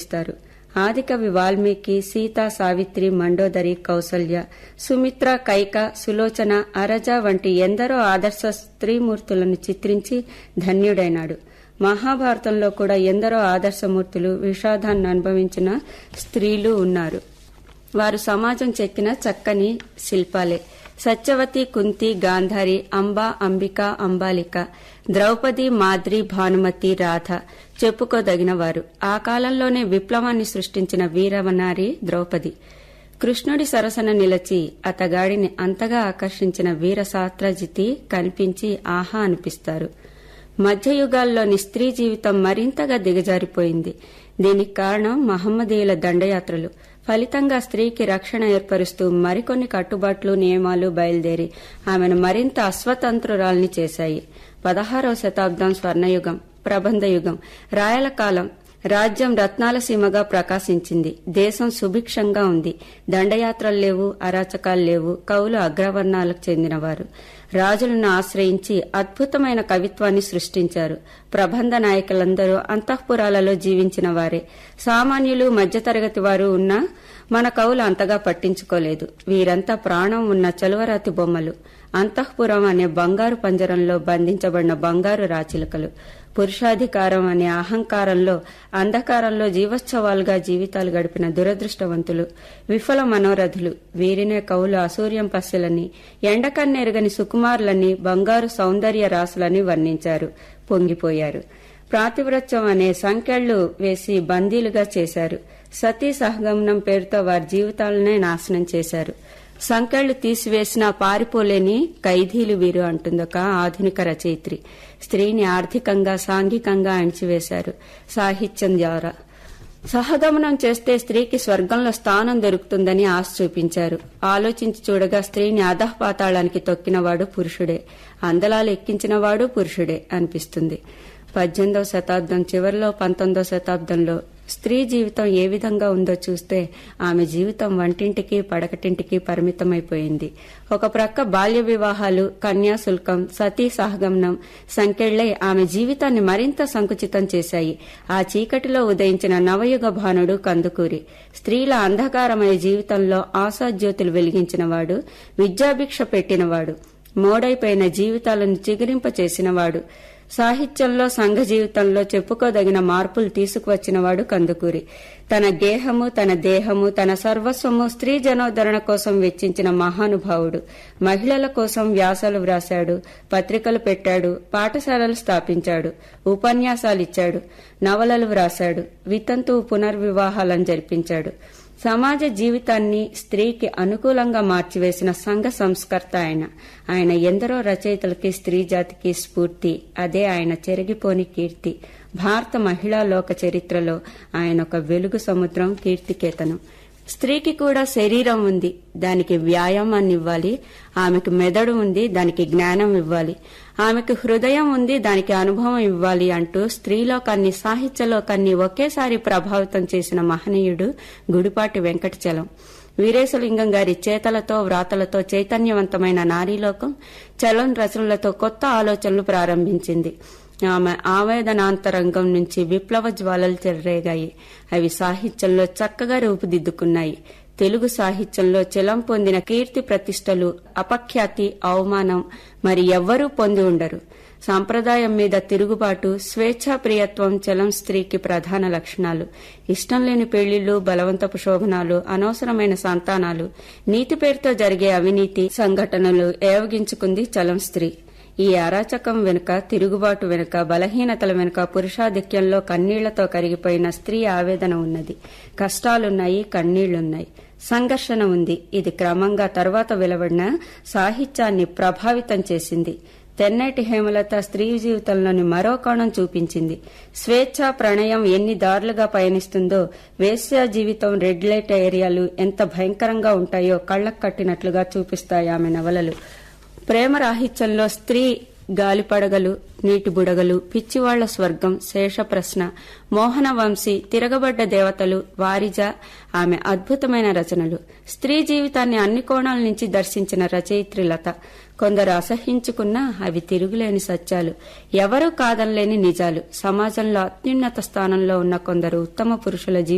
కీర్తిస్తారు ఆదికవి వాల్మీకి సీత సావిత్రి మండోదరి కౌసల్య సుమిత్ర కైక సులోచన అరజ వంటి ఎందరో ఆదర్శ స్త్రీమూర్తులను చిత్రించి ధన్యుడైనాడు మహాభారతంలో కూడా ఎందరో ఆదర్శమూర్తులు విషాదాన్ని అనుభవించిన స్త్రీలు ఉన్నారు వారు సమాజం చెక్కిన చక్కని శిల్పాలే సత్యవతి కుంతి గాంధారి అంబ అంబిక అంబాలిక ద్రౌపది మాద్రి భానుమతి రాధ చెప్పుకోదగిన వారు ఆ కాలంలోనే విప్లవాన్ని సృష్టించిన వీరవనారి ద్రౌపది కృష్ణుడి సరసన నిలచి అతగాడిని అంతగా ఆకర్షించిన వీర సాత్రజితి కనిపించి ఆహా అనిపిస్తారు మధ్యయుగాల్లోని స్త్రీ జీవితం మరింతగా దిగజారిపోయింది దీనికి కారణం మహమ్మదీయుల దండయాత్రలు ఫలితంగా స్త్రీకి రక్షణ ఏర్పరుస్తూ మరికొన్ని కట్టుబాట్లు నియమాలు బయలుదేరి ఆమెను మరింత అస్వతంత్రురాల్ని చేశాయి పదహారవ శతాబ్దం స్వర్ణయుగం ప్రబంధయుగం రాయల కాలం రాజ్యం రత్నాల సీమగా ప్రకాశించింది దేశం సుభిక్షంగా ఉంది దండయాత్రలు లేవు అరాచకాలు లేవు కవులు అగ్రవర్ణాలకు చెందినవారు రాజులను ఆశ్రయించి అద్భుతమైన కవిత్వాన్ని సృష్టించారు ప్రబంధ నాయకులందరూ అంతఃపురాలలో జీవించిన వారే సామాన్యులు మధ్యతరగతి వారు ఉన్నా మన కవులు అంతగా పట్టించుకోలేదు వీరంతా ప్రాణం ఉన్న చలువరాతి బొమ్మలు అంతఃపురం అనే బంగారు పంజరంలో బంధించబడిన బంగారు రాచిలకలు పురుషాధికారం అనే అహంకారంలో అంధకారంలో జీవోత్సవాలుగా జీవితాలు గడిపిన దురదృష్టవంతులు విఫల మనోరథులు వీరినే కవులు అసూర్యం పస్సులని ఎండకన్నెరగని సుకుమారులని బంగారు సౌందర్య రాసులని వర్ణించారు పొంగిపోయారు ప్రాతివ్రత్యం అనే సంఖ్యళ్లు వేసి బందీలుగా చేశారు సతీ సహగమనం పేరుతో వారి జీవితాలనే నాశనం చేశారు సంకెళ్లు తీసివేసినా పారిపోలేని ఖైదీలు వీరు అంటుందొక ఆధునిక రచయిత్రి స్త్రీని ఆర్థికంగా సాంఘికంగా అణిచివేశారు సాహిత్యం ద్వారా సహగమనం చేస్తే స్త్రీకి స్వర్గంలో స్థానం దొరుకుతుందని ఆశ చూపించారు ఆలోచించి చూడగా స్త్రీని అధఃపాతాళానికి తొక్కినవాడు పురుషుడే అందలాలు ఎక్కించినవాడు పురుషుడే అనిపిస్తుంది పద్దెనిమిదవ శతాబ్దం చివరిలో పంతొమ్మిదవ శతాబ్దంలో స్త్రీ జీవితం ఏ విధంగా ఉందో చూస్తే ఆమె జీవితం వంటింటికి పడకటింటికి పరిమితమైపోయింది ఒక ప్రక్క బాల్య వివాహాలు కన్యాశుల్కం సతీ సహగమనం సంకెళ్లై ఆమె జీవితాన్ని మరింత సంకుచితం చేశాయి ఆ చీకటిలో ఉదయించిన నవయుగ భానుడు కందుకూరి స్త్రీల అంధకారమయ జీవితంలో ఆశాజ్యోతులు వెలిగించినవాడు విద్యాభిక్ష పెట్టినవాడు మోడైపోయిన జీవితాలను చిగురింప చేసినవాడు సాహిత్యంలో సంఘ జీవితంలో చెప్పుకోదగిన మార్పులు తీసుకువచ్చినవాడు కందుకూరి తన గేహము తన దేహము తన సర్వస్వము స్త్రీ జనోద్ధరణ కోసం వెచ్చించిన మహానుభావుడు మహిళల కోసం వ్యాసాలు వ్రాశాడు పత్రికలు పెట్టాడు పాఠశాలలు స్థాపించాడు ఉపన్యాసాలిచ్చాడు నవలలు వ్రాశాడు వితంతు పునర్వివాహాలను జరిపించాడు సమాజ జీవితాన్ని స్త్రీకి అనుకూలంగా మార్చివేసిన సంఘ సంస్కర్త ఆయన ఆయన ఎందరో రచయితలకి స్త్రీ జాతికి స్ఫూర్తి అదే ఆయన చెరిగిపోని కీర్తి భారత మహిళా లోక చరిత్రలో ఆయన ఒక వెలుగు సముద్రం కీర్తికేతనం స్త్రీకి కూడా శరీరం ఉంది దానికి వ్యాయామాన్ని ఇవ్వాలి ఆమెకు మెదడు ఉంది దానికి జ్ఞానం ఇవ్వాలి ఆమెకు హృదయం ఉంది దానికి అనుభవం ఇవ్వాలి అంటూ స్త్రీలోకాన్ని సాహిత్యలోకాన్ని ఒకేసారి ప్రభావితం చేసిన మహనీయుడు గుడిపాటి వెంకటచలం వీరేశలింగం గారి చేతలతో వ్రాతలతో చైతన్యవంతమైన నారీలోకం చలం రచనలతో కొత్త ఆలోచనలు ప్రారంభించింది ఆమె ఆవేదనాంతరంగం నుంచి విప్లవ జ్వాలలు చెర్రేగాయి అవి సాహిత్యంలో చక్కగా రూపుదిద్దుకున్నాయి తెలుగు సాహిత్యంలో చలం పొందిన కీర్తి ప్రతిష్టలు అపఖ్యాతి అవమానం మరి ఎవ్వరూ పొంది ఉండరు సాంప్రదాయం మీద తిరుగుబాటు స్వేచ్ఛాప్రియత్వం చలం స్త్రీకి ప్రధాన లక్షణాలు ఇష్టం లేని పెళ్లిళ్లు బలవంతపు శోభనాలు అనవసరమైన సంతానాలు నీతి పేరుతో జరిగే అవినీతి సంఘటనలు ఏవగించుకుంది చలం స్త్రీ ఈ అరాచకం వెనుక తిరుగుబాటు వెనుక బలహీనతల వెనుక పురుషాధిక్యంలో కన్నీళ్లతో కరిగిపోయిన స్త్రీ ఆవేదన ఉన్నది కష్టాలున్నాయి కన్నీళ్లున్నాయి సంఘర్షణ ఉంది ఇది క్రమంగా తర్వాత వెలువడిన సాహిత్యాన్ని ప్రభావితం చేసింది తెన్నేటి హేమలత స్త్రీ జీవితంలోని మరో కోణం చూపించింది స్వేచ్ఛ ప్రణయం ఎన్ని దారులుగా పయనిస్తుందో వేశ్య జీవితం రెడ్ లైట్ ఏరియాలు ఎంత భయంకరంగా ఉంటాయో కళ్లకు కట్టినట్లుగా చూపిస్తాయి ఆమె నవలలు ప్రేమ రాహిత్యంలో స్త్రీ గాలిపడగలు నీటి బుడగలు పిచ్చివాళ్ల స్వర్గం శేష ప్రశ్న మోహన వంశీ తిరగబడ్డ దేవతలు వారిజ ఆమె అద్భుతమైన రచనలు స్త్రీ జీవితాన్ని అన్ని కోణాల నుంచి దర్శించిన రచయిత్రి లత కొందరు అసహించుకున్నా అవి తిరుగులేని సత్యాలు ఎవరూ కాదనలేని నిజాలు సమాజంలో అత్యున్నత స్థానంలో ఉన్న కొందరు ఉత్తమ పురుషుల